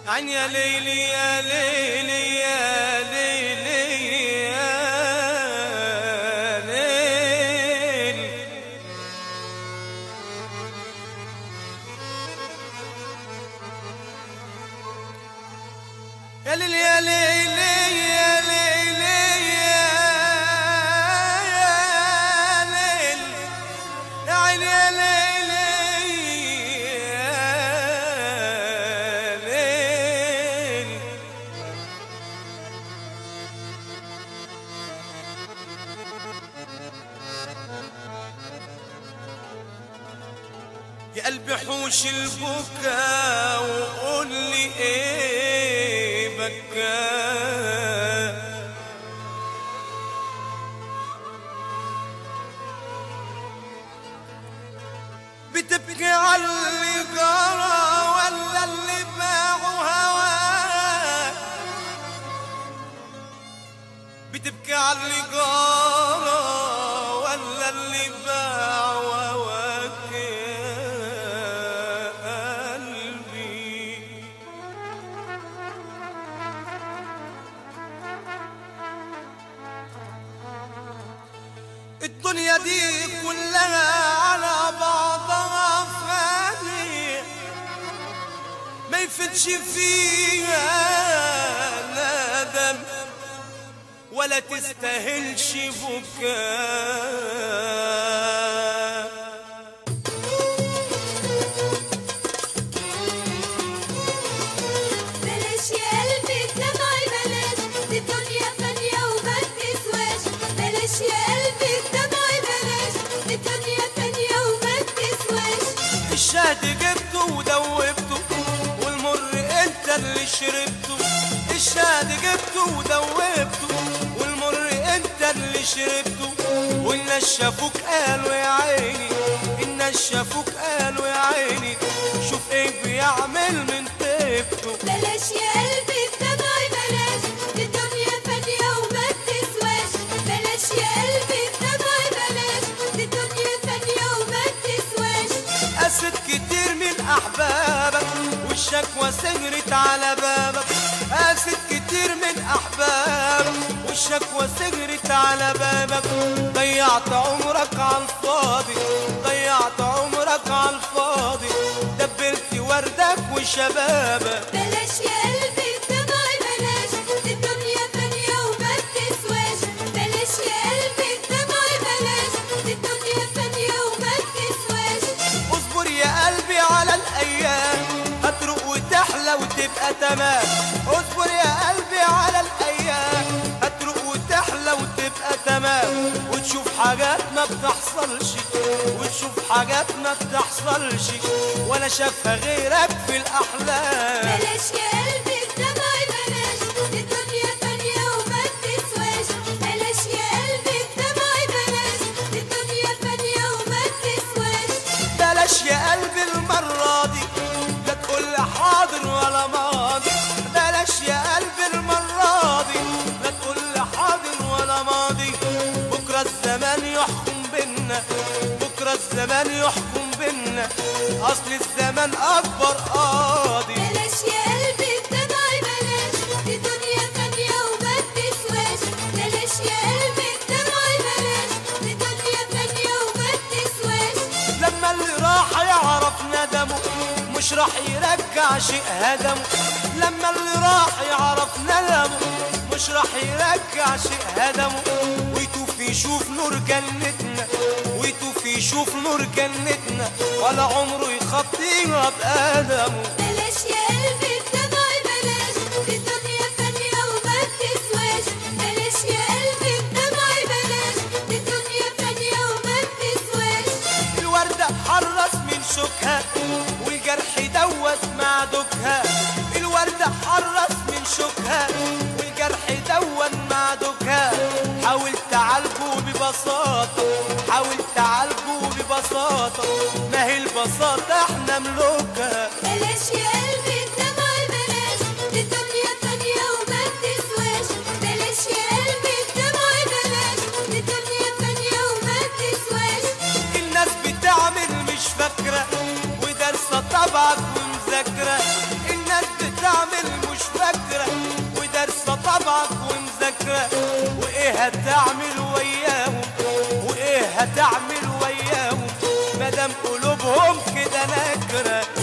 عن يا ليلي يا ليلي يا ليلي يا ليل يا ليل يا ليلي يا ليلي يا ليل يا عيني يا ليلي يا ليل يا قلبي حوش البكا وقول لي ايه بكى بتبكي على اللي جرى ولا اللي باعوا هواك بتبكي على اللي جرى ولا اللي باعوا هواك يا قلبي الدنيا دي كلها على بعضها فانية ما يفتش فيها ندم ولا تستاهلش بكاء بلاش يا قلبي الدمع بلاش دي الدنيا فانية وما بتسواش بلاش يا قلبي الدمع بلاش دي الدنيا فانية وما بتسواش الشهد جبته ودوبته والمر انت اللي شربته الشهد جبته ودوبته والمر انت اللي شربته والناس شافوك قالوا يا عيني الناس شافوك قالوا يا عيني شوف ايه بيعمل من طيبته بلاش يا قلبي الدمع بلاش دي الدنيا فانية وما بتسواش بلاش يا قلبي الدمع بلاش دي الدنيا فانية وما بتسواش قست كتير من احبابك والشكوى سهرت على بابك قست كتير من احبابك والشكوى سهرت على بابك ضيعت عمرك على الفاضي ضيعت عمرك على الفاضي دبرت وردك وشبابك بلاش يا قلبي الدمع بلاش دي الدنيا فانية وما بتسواش بلاش يا قلبي الدمع بلاش دي الدنيا فانية وما بتسواش اصبر يا قلبي على الايام هتروق وتحلى وتبقى تمام اصبر يا قلبي على الايام هتروق وتحلى وتبقى تمام وتشوف حاجات ما بتحصلش وتشوف حاجات ما بتحصلش ولا شافها غيرك في الاحلام بلاش يا قلبي الدمع بلاش دي الدنيا فانية وما بتسواش بلاش يا قلبي الدمع بلاش دي الدنيا فانية وما بتسواش بلاش يا قلبي المرة دي لا تقول لي حاضر ولا ماضي بلاش يا قلبي المرة دي لا تقول لي حاضر ولا ماضي بكرة الزمان يحكم بينا بكرة الزمان يحكم بينا أصل الزمان أكبر قاضي بلاش يا قلبي الدمع بلاش دي الدنيا فانية وما بتسواش بلاش يا قلبي الدمع بلاش دي الدنيا فانية وما بتسواش لما اللي راح يعرف ندمه مش راح يرجع شيء هدمه لما اللي راح يعرف ندمه مش راح يرجع شيء هدمه ويتوف يشوف نور جنتنا ويتوف يشوف نور جنتنا ولا عمره يخطيها بقدمه بلاش يا قلبي الدمع بلاش دي الدنيا فانية وما بتسواش بلاش يا قلبي الدمع بلاش دي الدنيا فانية وما بتسواش الوردة حرص من شوكها والجرح دوت مع دوكها الوردة حرص من شوكها والجرح دوت مع دوكها حاول تعالجه ببساطة حاول تعالجه ببساطة ما هي البساطة احنا ملوكها بلاش يا قلبي الدمع بلاش دي الدنيا فانية وما بتسواش بلاش يا قلبي الدمع بلاش دي الدنيا فانية وما بتسواش الناس بتعمل مش فاكرة ودارسة طبعك ومذاكرة الناس بتعمل فاكرة وايه هتعمل وياهم وايه هتعمل وياهم مادام قلوبهم كده نكرة